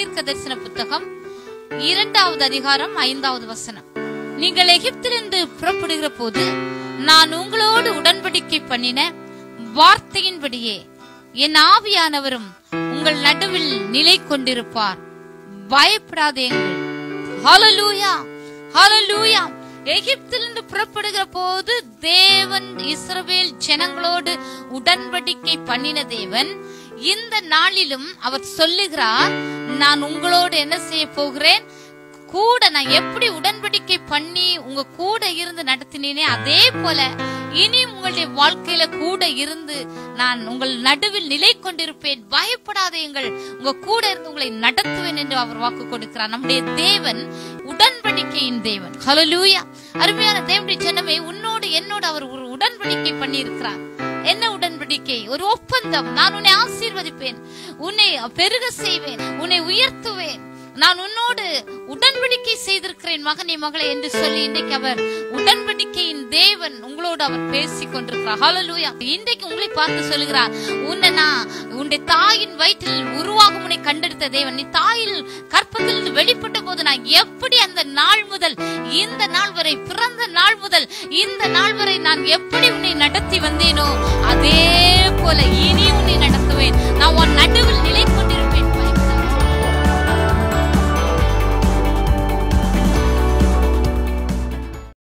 தீர்க்க தரிசன புத்தகம் இரண்டாவது அதிகாரம் ஐந்தாவது வசனம் நீங்கள் எகிப்திலிருந்து புறப்படுகிற போது நான் உங்களோடு உடன்படிக்கை பண்ணின வார்த்தையின்படியே என் ஆவியானவரும் உங்கள் நடுவில் நிலை கொண்டிருப்பார் பயப்படாதேங்கள் ஹalleluya ஹalleluya எகிப்திலிருந்து புறப்படுகிற போது தேவன் இஸ்ரவேல் ஜனங்களோடு உடன்படிக்கை பண்ணின தேவன் இந்த நாளிலும் அவர் சொல்லுகிறார் நான் உங்களோடு என்ன செய்ய போகிறேன் கூட நான் எப்படி உடன்படிக்கை பண்ணி உங்க கூட இருந்து நடத்தினேனே அதே போல இனி உங்களுடைய வாழ்க்கையில கூட இருந்து நான் உங்கள் நடுவில் நிலை கொண்டிருப்பேன் பயப்படாதீங்கள் உங்க கூட இருந்து உங்களை நடத்துவேன் என்று அவர் வாக்கு கொடுக்கிறார் நம்முடைய தேவன் உடன்படிக்கையின் தேவன் ஹalleluya அருமையான தேவனுடைய ஜனமே உன்னோடு என்னோடு அவர் ஒரு உடன்படிக்கை பண்ணி இருக்கிறார் என்ன உடன்படிக்கை ஒரு ஒப்பந்தம் நான் உன்னை ஆசீர்வதிப்பேன் உன்னை பெருக செய்வேன் உன்னை உயர்த்துவேன் நான் உன்னோடு உடன்படிக்கை செய்திருக்கிறேன் மகனே மகளே என்று சொல்லி இன்றைக்கு அவர் உடன்படிக்கையின் தேவன் உங்களோடு அவர் பேசிக் கொண்டிருக்கிறார் ஹalleluya இன்றைக்கு உங்களை பார்த்து சொல்லுகிறார் உன்னை நான் உன்னுடைய தாயின் வயிற்றில் உருவாகும் உன்னை கண்டெடுத்த தேவன் நீ தாயில் கற்பத்திலிருந்து வெளிப்பட்ட போது நான் எப்படி அந்த நாள் முதல் இந்த நாள் வரை பிறந்த நாள் முதல் இந்த நாள் வரை நான் எப்படி உன்னை நடத்தி வந்தேனோ அதே போல இனி உன்னை நடத்துவேன் நான் உன் நடுவில் நிலை